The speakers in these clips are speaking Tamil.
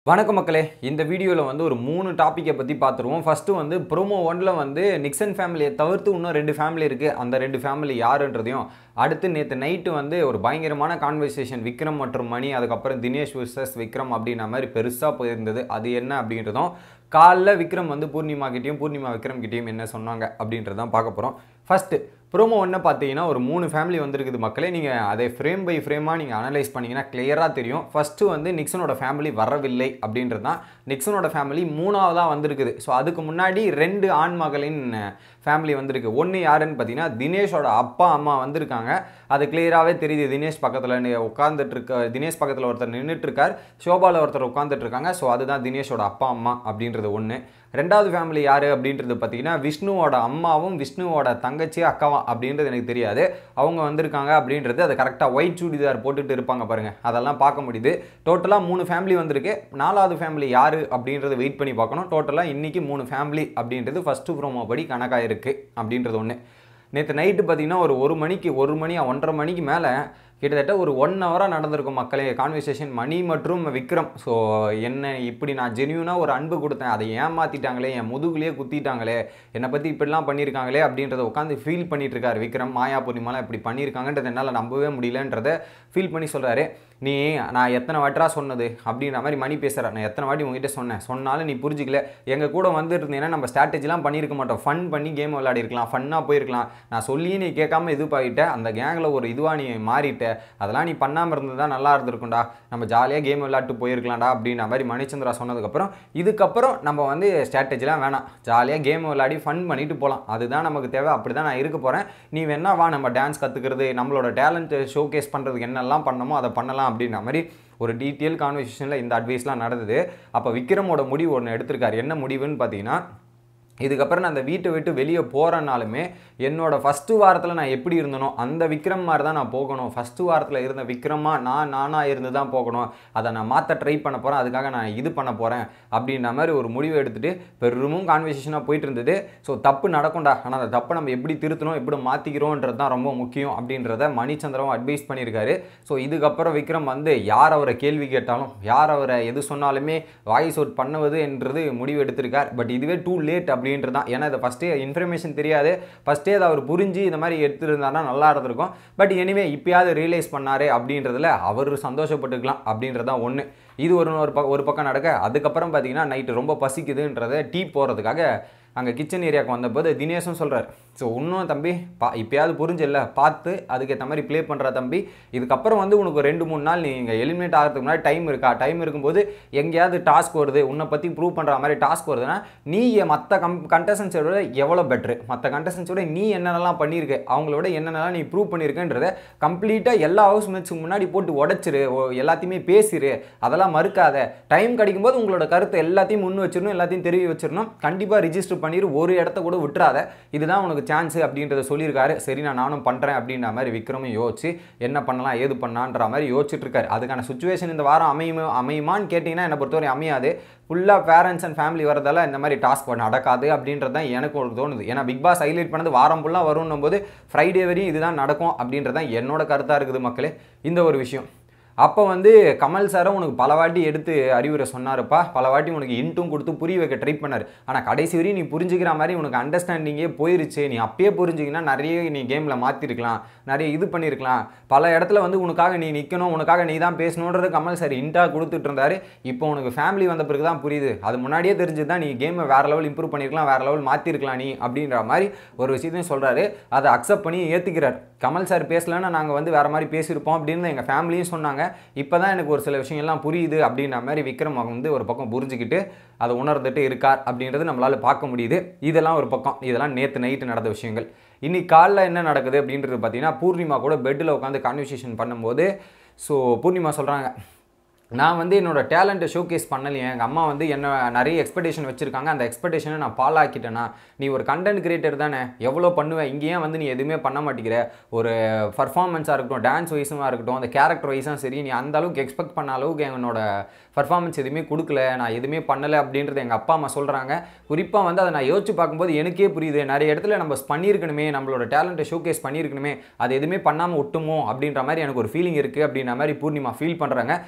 வணக்கம் மக்களே இந்த வீடியோவில் வந்து ஒரு மூணு டாப்பிக்கை பற்றி பார்த்துருவோம் ஃபஸ்ட்டு வந்து ப்ரோமோ ஒன்ல வந்து நிக்சன் ஃபேமிலியை தவிர்த்து இன்னும் ரெண்டு ஃபேமிலி இருக்குது அந்த ரெண்டு ஃபேமிலி யாருன்றதையும் அடுத்து நேற்று நைட்டு வந்து ஒரு பயங்கரமான கான்வர்சேஷன் விக்ரம் மற்றும் மணி அதுக்கப்புறம் தினேஷ் விசஸ் விக்ரம் அப்படின்ற மாதிரி பெருசாக போயிருந்தது அது என்ன அப்படின்றதும் காலைல விக்ரம் வந்து பூர்ணிமா கிட்டேயும் பூர்ணிமா விக்ரம் கிட்டேயும் என்ன சொன்னாங்க அப்படின்றதான் பார்க்க போகிறோம் ஃபஸ்ட்டு ப்ரோமோ ஒன்று பார்த்தீங்கன்னா ஒரு மூணு ஃபேமிலி வந்திருக்குது மக்களே நீங்கள் அதை ஃப்ரேம் பை ஃப்ரேமாக நீங்கள் அனலைஸ் பண்ணிங்கன்னா கிளியராக தெரியும் ஃபஸ்ட்டு வந்து நிக்சனோட ஃபேமிலி வரவில்லை அப்படின்றது தான் நிக்சனோட ஃபேமிலி மூணாவதாக வந்திருக்குது ஸோ அதுக்கு முன்னாடி ரெண்டு ஆண் மகளின் ஃபேமிலி வந்திருக்கு ஒன்று யாருன்னு பார்த்தீங்கன்னா தினேஷோட அப்பா அம்மா வந்திருக்காங்க அது கிளியராகவே தெரியுது தினேஷ் பக்கத்தில் உட்காந்துட்டு இருக்க தினேஷ் பக்கத்தில் ஒருத்தர் நின்றுட்டு இருக்கார் ஷோபாவில் ஒருத்தர் உட்காந்துட்டு இருக்காங்க ஸோ அதுதான் தினேஷோட அப்பா அம்மா அப்படின்றது ஒன்று ரெண்டாவது ஃபேமிலி யார் அப்படின்றது பார்த்தீங்கன்னா விஷ்ணுவோட அம்மாவும் விஷ்ணுவோட தங்கச்சி அக்காவும் அப்படின்றது எனக்கு தெரியாது அவங்க வந்திருக்காங்க அப்படின்றது அதை கரெக்டாக ஒயிட் சுடிதார் போட்டுட்டு இருப்பாங்க பாருங்கள் அதெல்லாம் பார்க்க முடியுது டோட்டலாக மூணு ஃபேமிலி வந்திருக்கு நாலாவது ஃபேமிலி யார் அப்படின்றத வெயிட் பண்ணி பார்க்கணும் டோட்டலாக இன்றைக்கி மூணு ஃபேமிலி அப்படின்றது ஃபஸ்ட்டு ப்ரோமோ படி கணக்காக இருக்குது அப்படின்றது ஒன்று நேற்று நைட்டு பார்த்தீங்கன்னா ஒரு ஒரு மணிக்கு ஒரு மணி ஒன்றரை மணிக்கு மேலே கிட்டத்தட்ட ஒரு ஒன் ஹவராக நடந்திருக்கும் மக்களே கான்வர்சேஷன் மணி மற்றும் விக்ரம் ஸோ என்ன இப்படி நான் ஜென்யூனாக ஒரு அன்பு கொடுத்தேன் அதை ஏமாற்றிட்டாங்களே என் முதுகுலேயே குத்திட்டாங்களே என்னை பற்றி இப்படிலாம் பண்ணியிருக்காங்களே அப்படின்றத உட்காந்து ஃபீல் பண்ணிட்டு இருக்காரு விக்ரம் மாயா பூர்ணிமாலாம் இப்படி பண்ணியிருக்காங்கன்றது என்னால் நம்பவே முடியலன்றதை ஃபீல் பண்ணி சொல்கிறாரு நீ நான் எத்தனை வாட்டரா சொன்னது அப்படின்ற மாதிரி மணி பேசுகிறேன் நான் எத்தனை வாட்டி உங்ககிட்ட சொன்னேன் சொன்னாலும் நீ புரிஞ்சிக்கல எங்கள் கூட வந்து இருந்தீங்கன்னா நம்ம ஸ்ட்ராட்டஜிலாம் பண்ணியிருக்க மாட்டோம் ஃபன் பண்ணி கேம் விளையாடிருக்கலாம் ஃபன்னாக போயிருக்கலாம் நான் சொல்லியும் நீ கேட்காம இது பாகிட்ட அந்த கேங்கில் ஒரு இதுவாக நீ மாறிட்ட அதெல்லாம் நீ பண்ணாமல் இருந்தது தான் நல்லா இருந்திருக்கும்டா நம்ம ஜாலியாக கேம் விளையாட்டு போயிருக்கலாம்டா அப்படின்ற மாதிரி மணிச்சந்திரா சொன்னதுக்கப்புறம் இதுக்கப்புறம் நம்ம வந்து ஸ்ட்ராட்டஜிலாம் வேணாம் ஜாலியாக கேம் விளையாடி ஃபன் பண்ணிட்டு போகலாம் அதுதான் நமக்கு தேவை அப்படி தான் நான் இருக்க போகிறேன் நீ வேணா வா நம்ம டான்ஸ் கற்றுக்கிறது நம்மளோட டேலண்ட் ஷோகேஸ் பண்ணுறதுக்கு என்னெல்லாம் பண்ணணுமோ அதை பண்ணலாம் அப்படின்ற மாதிரி ஒரு டீட்டெயில் கான்வர்சேஷனில் இந்த அட்வைஸ்லாம் நடந்தது அப்போ விக்ரமோட முடிவு ஒன்று எடுத்திருக்காரு என்ன முடிவுன்னு பார்த்தீங்கன்னா இதுக்கப்புறம் நான் அந்த வீட்டை விட்டு வெளியே போகிறனாலுமே என்னோட ஃபஸ்ட்டு வாரத்தில் நான் எப்படி இருந்தனோ அந்த விக்ரம் மாதிரி தான் நான் போகணும் ஃபஸ்ட்டு வாரத்தில் இருந்த விக்ரமா நான் நானாக இருந்து தான் போகணும் அதை நான் மாற்ற ட்ரை பண்ண போகிறேன் அதுக்காக நான் இது பண்ண போகிறேன் அப்படின்ற மாதிரி ஒரு முடிவு எடுத்துகிட்டு பெருமும் கான்வர்சேஷனாக போயிட்டு இருந்தது ஸோ தப்பு நடக்கும்டா ஆனால் அந்த தப்பை நம்ம எப்படி திருத்தணும் எப்படி மாற்றிக்கிறோன்றது தான் ரொம்ப முக்கியம் அப்படின்றத மணிச்சந்திரவும் அட்வைஸ் பண்ணியிருக்காரு ஸோ இதுக்கப்புறம் விக்ரம் வந்து யார் அவரை கேள்வி கேட்டாலும் யார் அவரை எது சொன்னாலுமே வாய்ஸ் அவுட் பண்ணுவது என்றது முடிவு எடுத்திருக்கார் பட் இதுவே டூ லேட் அப்படி அப்படின்றது தான் ஏன்னா இதை ஃபஸ்ட்டே இன்ஃபர்மேஷன் தெரியாது ஃபஸ்ட்டே அதை அவர் புரிஞ்சு இந்த மாதிரி எடுத்துருந்தாருன்னா நல்லா இருந்திருக்கும் பட் எனிவே இப்போயாவது ரியலைஸ் பண்ணாரு அப்படின்றதுல அவர் சந்தோஷப்பட்டுக்கலாம் அப்படின்றது தான் ஒன்று இது ஒரு ஒரு பக்கம் ஒரு பக்கம் நடக்க அதுக்கப்புறம் பார்த்தீங்கன்னா நைட்டு ரொம்ப பசிக்குதுன்றதை டீ போகிறதுக்காக அங்கே கிச்சன் ஏரியாவுக்கு வந்தபோது தினேஷும் சொல்கிறார் ஸோ இன்னும் தம்பி பா இப்போயாவது புரிஞ்சில்ல பார்த்து அதுக்கேற்ற மாதிரி ப்ளே பண்ணுற தம்பி இதுக்கப்புறம் வந்து உனக்கு ரெண்டு மூணு நாள் நீங்கள் எலிமினேட் ஆகிறதுக்கு முன்னாடி டைம் இருக்கா டைம் இருக்கும்போது எங்கேயாவது டாஸ்க் வருது உன்னை பற்றி ப்ரூவ் பண்ணுற மாதிரி டாஸ்க் வருதுன்னா நீ மற்ற கம் கண்டஸ்டன்ஸோட எவ்வளோ பெட்ரு மற்ற கண்டஸ்டன்ஸோட நீ என்னென்னலாம் பண்ணியிருக்க அவங்களோட என்னென்னலாம் நீ ப்ரூவ் பண்ணியிருக்கன்றத கம்ப்ளீட்டாக எல்லா ஹவுஸ் மேட்ஸுக்கு முன்னாடி போட்டு உடச்சிரு எல்லாத்தையுமே பேசிடு அதெல்லாம் மறுக்காத டைம் கிடைக்கும்போது உங்களோட கருத்தை எல்லாத்தையும் முன் வச்சிடணும் எல்லாத்தையும் தெரிவி வச்சிடணும் கண்டிப்பாக ரிஜிஸ்டர் பண்ணிடு ஒரு இடத்த கூட விட்டுறாத இதுதான் உனக்கு சான்ஸு அப்படின்றத சொல்லியிருக்காரு சரி நான் நானும் பண்ணுறேன் அப்படின்ற மாதிரி விக்ரமும் யோசிச்சு என்ன பண்ணலாம் ஏது பண்ணான்ற மாதிரி யோசிச்சுட்டு இருக்காரு அதுக்கான சுச்சுவேஷன் இந்த வாரம் அமையுமா அமையுமான்னு கேட்டிங்கன்னா என்னை பொறுத்தவரை அமையாது ஃபுல்லாக பேரண்ட்ஸ் அண்ட் ஃபேமிலி வரதால இந்த மாதிரி டாஸ்க் நடக்காது அப்படின்றது தான் எனக்கு ஒரு தோணுது ஏன்னா பிக் பாஸ் ஹைலைட் பண்ணது வாரம் ஃபுல்லாக வரும்னும் போது ஃப்ரைடே வரையும் இதுதான் நடக்கும் அப்படின்றது தான் என்னோட கருத்தாக இருக்குது மக்களே இந்த ஒரு விஷயம் அப்போ வந்து கமல் சாரும் உனக்கு பல வாட்டி எடுத்து அறிவுரை சொன்னாருப்பா பல வாட்டி உனக்கு இன்ட்டும் கொடுத்து புரிய வைக்க ட்ரை பண்ணார் ஆனால் கடைசி வரையும் நீ புரிஞ்சுக்கிற மாதிரி உனக்கு அண்டர்ஸ்டாண்டிங்கே போயிருச்சு நீ அப்பயே புரிஞ்சுக்கினா நிறைய நீ கேமில் மாற்றிருக்கலாம் நிறைய இது பண்ணியிருக்கலாம் பல இடத்துல வந்து உனக்காக நீ நிற்கணும் உனக்காக நீ தான் பேசணுன்றது கமல் சார் இன்ட்டாக கொடுத்துட்டு இருந்தாரு இப்போ உனக்கு ஃபேமிலி வந்த பிறகு தான் புரியுது அது முன்னாடியே தெரிஞ்சு தான் நீ கேமை வேறு லெவல் இம்ப்ரூவ் பண்ணியிருக்கலாம் வேறு லெவல் மாற்றிருக்கலாம் நீ அப்படின்ற மாதிரி ஒரு விஷயத்தையும் சொல்கிறாரு அதை அக்செப்ட் பண்ணி ஏற்றுக்கிறார் கமல் சார் பேசலன்னா நாங்கள் வந்து வேறு மாதிரி பேசியிருப்போம் அப்படின்னு எங்கள் ஃபேமிலியும் சொன்னாங்க இப்போ தான் எனக்கு ஒரு சில விஷயங்கள்லாம் புரியுது அப்படின்ற மாதிரி விக்ரம் வந்து ஒரு பக்கம் புரிஞ்சுக்கிட்டு அதை உணர்ந்துட்டு இருக்கார் அப்படின்றது நம்மளால் பார்க்க முடியுது இதெல்லாம் ஒரு பக்கம் இதெல்லாம் நேற்று நைட்டு நடந்த விஷயங்கள் இன்னைக்கு காலைல என்ன நடக்குது அப்படின்றது பார்த்தீங்கன்னா பூர்ணிமா கூட பெட்டில் உட்காந்து கான்வர்சேஷன் பண்ணும்போது ஸோ பூர்ணிமா சொல்கிறாங்க நான் வந்து என்னோட டேலண்ட்டை ஷோகேஸ் பண்ணலையே எங்கள் அம்மா வந்து என்ன நிறைய எக்ஸ்பெக்டேஷன் வச்சுருக்காங்க அந்த எக்ஸ்பெக்டேஷனை நான் பாலாக்கிட்டேனா நீ ஒரு கண்டென்ட் கிரியேட்டர் தானே எவ்வளோ பண்ணுவேன் இங்கேயே வந்து நீ எதுவுமே பண்ண மாட்டேங்கிற ஒரு பர்ஃபார்மன்ஸாக இருக்கட்டும் டான்ஸ் வைஸுமாக இருக்கட்டும் அந்த கேரக்டர் வைஸும் சரி நீ அந்த அளவுக்கு எக்ஸ்பெக்ட் பண்ண அளவுக்கு என்னோட பர்ஃபார்மன்ஸ் எதுவுமே கொடுக்கல நான் எதுவுமே பண்ணலை அப்படின்றது எங்கள் அப்பா அம்மா சொல்கிறாங்க குறிப்பாக வந்து அதை நான் யோசிச்சு பார்க்கும்போது எனக்கே புரியுது நிறைய இடத்துல நம்ம பண்ணியிருக்கணுமே நம்மளோட டேலண்ட்டை ஷோகேஸ் பண்ணியிருக்கணுமே அது எதுவுமே பண்ணாமல் விட்டுமோ அப்படின்ற மாதிரி எனக்கு ஒரு ஃபீலிங் இருக்குது அப்படின்ற மாதிரி பூர்ணிமா ஃபீல் பண்ணுறாங்க அதுக்கு ஒரு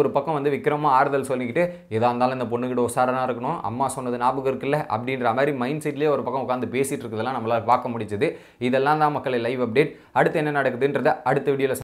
ஒரு பக்கம் வந்து விக்ரமா ஆறுதல் சொல்லிக்கிட்டு எதா இருந்தாலும் இந்த பொண்ணுகிட்ட உசாரனா இருக்கணும் அம்மா சொன்னது ஞாபகம் இருக்குல்ல அப்படின்ற மாதிரி மைண்ட் செட்லேயே ஒரு பக்கம் உட்காந்து பேசிட்டு இருக்கிறதெல்லாம் நம்மளால பார்க்க முடிஞ்சது இதெல்லாம் தான் மக்களை லைவ் அப்டேட் அடுத்து என்ன நடக்குதுன்றத அடுத்த வீடியோவில்